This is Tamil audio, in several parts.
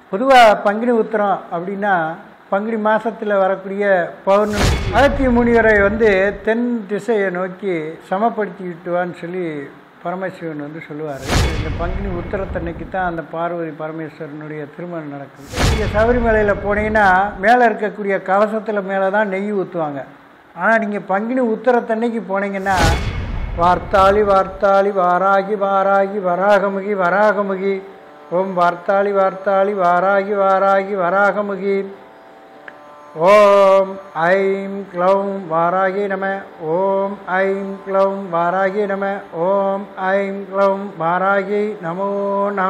பொதுவாக பங்குனி உத்திரம் அப்படின்னா பங்குனி மாதத்தில் வரக்கூடிய பௌர்ணமி அகத்திய முனிவரை வந்து தென் திசையை நோக்கி சமப்படுத்தி விட்டுவான்னு சொல்லி பரமசிவன் வந்து சொல்லுவார் இந்த பங்குனி உத்திரத்தன்னைக்கு தான் அந்த பார்வதி பரமேஸ்வரனுடைய திருமணம் நடக்குது நீங்கள் சபரிமலையில் போனீங்கன்னா மேலே இருக்கக்கூடிய கலசத்தில் மேலே தான் நெய் ஊற்றுவாங்க ஆனால் நீங்கள் பங்குனி உத்திரத்தன்னைக்கு போனீங்கன்னா வார்த்தாளி வார்த்தாளி வாராகி வாராகி வராகமுகி வராகமுகி ஓம் வார்த்தாளி வார்த்தாளி வாராகி வாராகி வராகமுகி ஓம் ஐம் க்ளௌம் வாராகி நம ஓம் ஐம் க்ளௌம் வாராகி நம ஓம் ஐம் க்ளௌம் வாராகி நமோ நம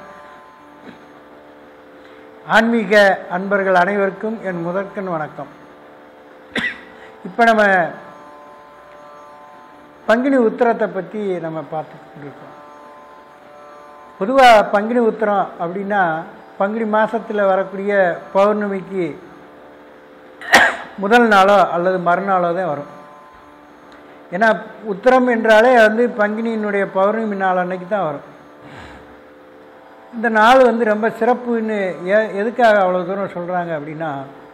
ஆன்மீக அன்பர்கள் அனைவருக்கும் என் முதற்கண் வணக்கம் இப்போ நம்ம பங்குனி உத்திரத்தை பற்றி நம்ம பார்த்துக்கிட்டு இருக்கோம் பொதுவாக பங்குனி உத்திரம் அப்படின்னா பங்குனி மாதத்தில் வரக்கூடிய பௌர்ணமிக்கு முதல் நாளோ அல்லது மறுநாளோ தான் வரும் ஏன்னா உத்திரம் என்றாலே வந்து பங்குனியினுடைய பௌர்ணமி நாள் அன்னைக்கு தான் வரும் இந்த நாள் வந்து ரொம்ப சிறப்புன்னு ஏ எதுக்காக அவ்வளோ தூரம் சொல்கிறாங்க அப்படின்னா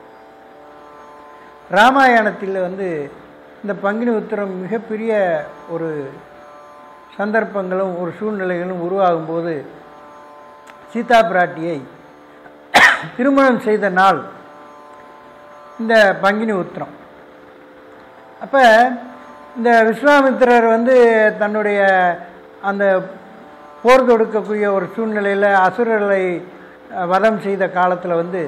ராமாயணத்தில் வந்து இந்த பங்குனி உத்திரம் மிகப்பெரிய ஒரு சந்தர்ப்பங்களும் ஒரு சூழ்நிலைகளும் உருவாகும்போது சீதா பிராட்டியை திருமணம் செய்த நாள் இந்த பங்கினி உத்திரம் அப்போ இந்த விஸ்வாமித்திரர் வந்து தன்னுடைய அந்த போர் தொடுக்கக்கூடிய ஒரு சூழ்நிலையில் அசுரர்களை வதம் செய்த காலத்தில் வந்து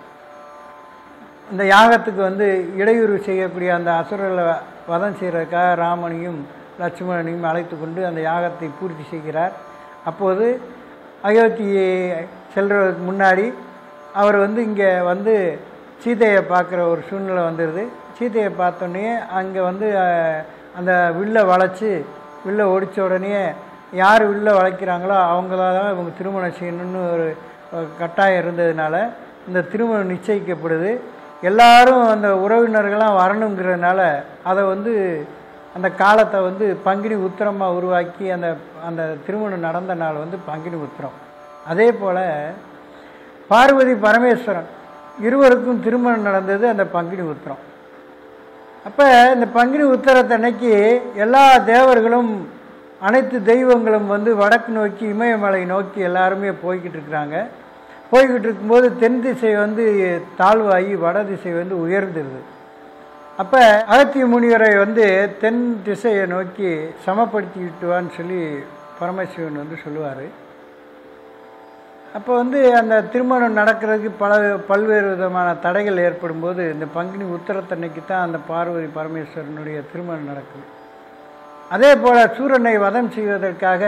இந்த யாகத்துக்கு வந்து இடையூறு செய்யக்கூடிய அந்த அசுரர்களை வதம் செய்கிறதுக்காக ராமனையும் லட்சுமணனையும் அழைத்து கொண்டு அந்த யாகத்தை பூர்த்தி செய்கிறார் அப்போது அயோத்தியை செல்றதுக்கு முன்னாடி அவர் வந்து இங்கே வந்து சீதையை பார்க்குற ஒரு சூழ்நிலை வந்துடுது சீதையை பார்த்தோன்னே அங்கே வந்து அந்த வில்லை வளைச்சி வில்லை ஒடித்த உடனே யார் வில்லை வளைக்கிறாங்களோ அவங்களால தான் இவங்க திருமணம் செய்யணும்னு ஒரு கட்டாயம் இருந்ததுனால இந்த திருமணம் நிச்சயிக்கப்படுது எல்லாரும் அந்த உறவினர்கள்லாம் வரணுங்கிறதுனால அதை வந்து அந்த காலத்தை வந்து பங்குனி உத்திரமாக உருவாக்கி அந்த அந்த திருமணம் நடந்த நாள் வந்து பங்குனி உத்திரம் அதே போல் பார்வதி பரமேஸ்வரன் இருவருக்கும் திருமணம் நடந்தது அந்த பங்குனி உத்திரம் அப்போ இந்த பங்குனி உத்திரத்தன்னைக்கு எல்லா தேவர்களும் அனைத்து தெய்வங்களும் வந்து வடக்கு நோக்கி இமயமலை நோக்கி எல்லாருமே போய்கிட்டு இருக்கிறாங்க போய்கிட்டு இருக்கும்போது தென் திசை வந்து தாழ்வாகி வட திசை வந்து உயர்ந்துருது அப்போ அகத்திய முனிவரை வந்து தென் திசையை நோக்கி சமப்படுத்தி விட்டுவான்னு சொல்லி பரமசிவன் வந்து சொல்லுவார் அப்போ வந்து அந்த திருமணம் நடக்கிறதுக்கு பல பல்வேறு விதமான தடைகள் ஏற்படும் போது இந்த பங்குனி உத்தரத்தன்னைக்கு தான் அந்த பார்வதி பரமேஸ்வரனுடைய திருமணம் நடக்குது அதே போல் சூரனை வதம் செய்வதற்காக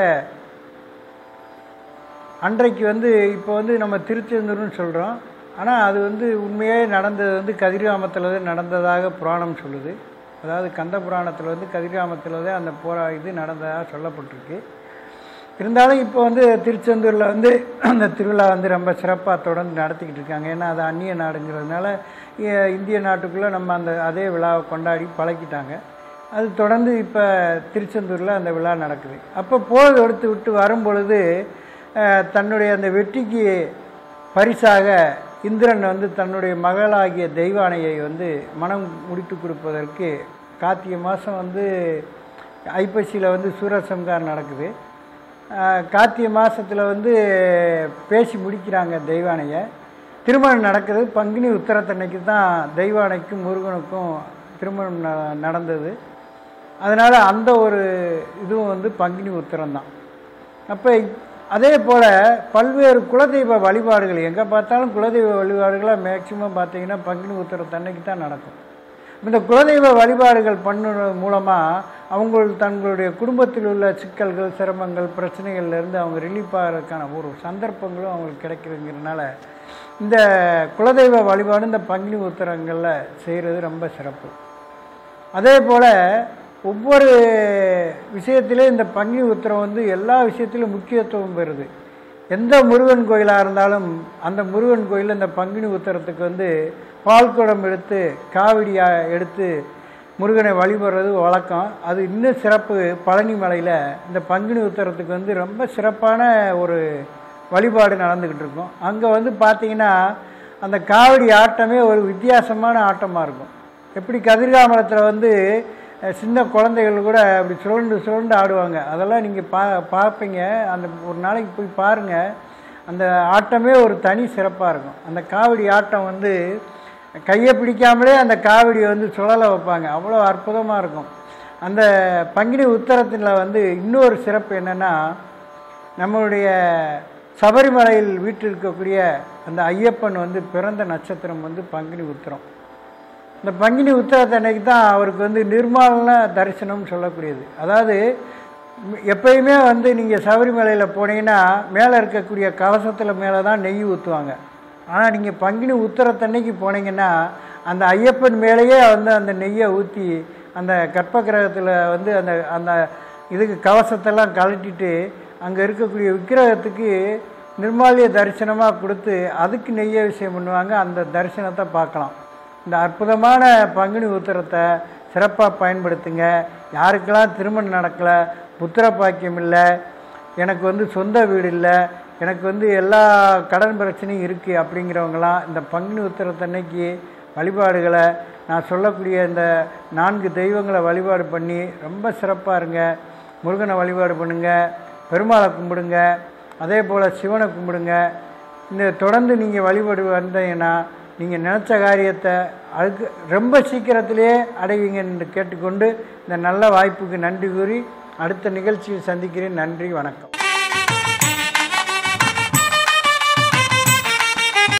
அன்றைக்கு வந்து இப்போ வந்து நம்ம திருச்செந்தூர்னு சொல்கிறோம் ஆனால் அது வந்து உண்மையே நடந்தது வந்து கதிர்காமத்தில் தான் நடந்ததாக புராணம் சொல்லுது அதாவது கந்த புராணத்தில் வந்து கதிர்காமத்தில் தான் அந்த போரா இது நடந்ததாக சொல்லப்பட்டிருக்கு இருந்தாலும் இப்போ வந்து திருச்செந்தூரில் வந்து அந்த திருவிழா வந்து ரொம்ப சிறப்பாக தொடர்ந்து நடத்திக்கிட்டு இருக்காங்க ஏன்னா அது அந்நிய நாடுங்கிறதுனால இந்திய நாட்டுக்குள்ளே நம்ம அந்த அதே விழாவை கொண்டாடி பழக்கிட்டாங்க அது தொடர்ந்து இப்போ திருச்செந்தூரில் அந்த விழா நடக்குது அப்போ போர் எடுத்து விட்டு வரும் பொழுது தன்னுடைய அந்த வெற்றிக்கு பரிசாக இந்திரன் வந்து தன்னுடைய மகளாகிய தெய்வானையை வந்து மனம் முடித்து கொடுப்பதற்கு கார்த்திகை மாதம் வந்து ஐப்பசியில் வந்து சூரசம்காரம் நடக்குது கார்த்திகை மாதத்தில் வந்து பேசி முடிக்கிறாங்க தெய்வானையை திருமணம் நடக்கிறது பங்குனி உத்தரத்தன்னைக்கு தான் தெய்வானைக்கும் முருகனுக்கும் திருமணம் ந நடந்தது அதனால் அந்த ஒரு இதுவும் வந்து பங்குனி உத்திரம் தான் அப்போ அதே போல் பல்வேறு குலதெய்வ வழிபாடுகள் எங்கே பார்த்தாலும் குலதெய்வ வழிபாடுகளாக மேக்சிமம் பார்த்தீங்கன்னா பங்குனி உத்திரத்தன்னைக்கு தான் நடக்கும் இந்த குலதெய்வ வழிபாடுகள் பண்ணுறது மூலமாக அவங்க தங்களுடைய குடும்பத்தில் உள்ள சிக்கல்கள் சிரமங்கள் பிரச்சனைகள்லேருந்து அவங்க ரிலீஃப் ஆகிறதுக்கான ஒரு சந்தர்ப்பங்களும் அவங்களுக்கு கிடைக்கிறதுங்கிறனால இந்த குலதெய்வ வழிபாடு இந்த பங்குனி உத்தரங்களில் செய்கிறது ரொம்ப சிறப்பு அதே போல் ஒவ்வொரு விஷயத்திலையும் இந்த பங்குனி உத்திரம் வந்து எல்லா விஷயத்திலும் முக்கியத்துவம் பெறுது எந்த முருகன் கோயிலாக இருந்தாலும் அந்த முருகன் கோயில் இந்த பங்குனி உத்தரத்துக்கு வந்து பால் குடம் எடுத்து காவடியாக எடுத்து முருகனை வழிபடுறது வழக்கம் அது இன்னும் சிறப்பு பழனி மலையில் இந்த பங்குனி உத்தரத்துக்கு வந்து ரொம்ப சிறப்பான ஒரு வழிபாடு நடந்துக்கிட்டு இருக்கும் அங்கே வந்து பார்த்தீங்கன்னா அந்த காவடி ஆட்டமே ஒரு வித்தியாசமான ஆட்டமாக இருக்கும் எப்படி கதிர்காமலத்தில் வந்து அஹ், சின்ன குழந்தைகள் கூட அப்படி சுழண்டு சுழண்டு ஆடுவாங்க அதெல்லாம் நீங்கள் பா பார்ப்பீங்க அந்த ஒரு நாளைக்கு போய் பாருங்கள் அந்த ஆட்டமே ஒரு தனி சிறப்பாக இருக்கும் அந்த காவடி ஆட்டம் வந்து கையை பிடிக்காமலே அந்த காவடியை வந்து சுழல வைப்பாங்க அவ்வளோ அற்புதமாக இருக்கும் அந்த பங்கினி உத்தரத்தில் வந்து இன்னொரு சிறப்பு என்னென்னா நம்மளுடைய சபரிமலையில் வீற்றிருக்கக்கூடிய அந்த ஐயப்பன் வந்து பிறந்த நட்சத்திரம் வந்து பங்குனி உத்திரம் இந்த பங்கினி உத்திரத்து அன்னைக்கு தான் அவருக்கு வந்து நிர்மாலன தரிசனம்னு சொல்லக்கூடியது அதாவது ம், எப்பயுமே வந்து நீங்கள் சபரிமலையில் போனீங்கன்னா மேலே இருக்கக்கூடிய கலசத்தில் மேலே தான் நெய் ஊற்றுவாங்க ஆனால் நீங்கள் பங்கினி உத்திரத்தன்னைக்கு போனீங்கன்னா அந்த ஐயப்பன் மேலேயே வந்து அந்த நெய்யை ஊற்றி அந்த கற்ப கிரகத்தில் வந்து அந்த அந்த இதுக்கு கவசத்தெல்லாம் கழட்டிட்டு அங்கே இருக்கக்கூடிய விக்கிரகத்துக்கு நிர்மாலிய தரிசனமாக கொடுத்து அதுக்கு நெய்ய விஷயம் பண்ணுவாங்க அந்த தரிசனத்தை பார்க்கலாம் இந்த அற்புதமான பங்குனி உத்திரத்தை சிறப்பாக பயன்படுத்துங்க யாருக்கெல்லாம் திருமணம் நடக்கலை புத்திர பாக்கியம் இல்லை எனக்கு வந்து சொந்த வீடு இல்லை எனக்கு வந்து எல்லா கடன் பிரச்சனையும் இருக்குது அப்படிங்கிறவங்களாம் இந்த பங்குனி உத்திரத்தன்னைக்கு வழிபாடுகளை நான் சொல்லக்கூடிய இந்த நான்கு தெய்வங்களை வழிபாடு பண்ணி ரொம்ப சிறப்பாக இருங்க முருகனை வழிபாடு பண்ணுங்க பெருமாளை கும்பிடுங்க அதே போல் சிவனை கும்பிடுங்க இந்த தொடர்ந்து நீங்கள் வழிபாடு வந்தீங்கன்னா நீங்கள் நினச்ச காரியத்தை அதுக்கு ரொம்ப சீக்கிரத்திலேயே அடைவீங்கன்னு கேட்டுக்கொண்டு இந்த நல்ல வாய்ப்புக்கு நன்றி கூறி அடுத்த நிகழ்ச்சியில் சந்திக்கிறேன் நன்றி வணக்கம்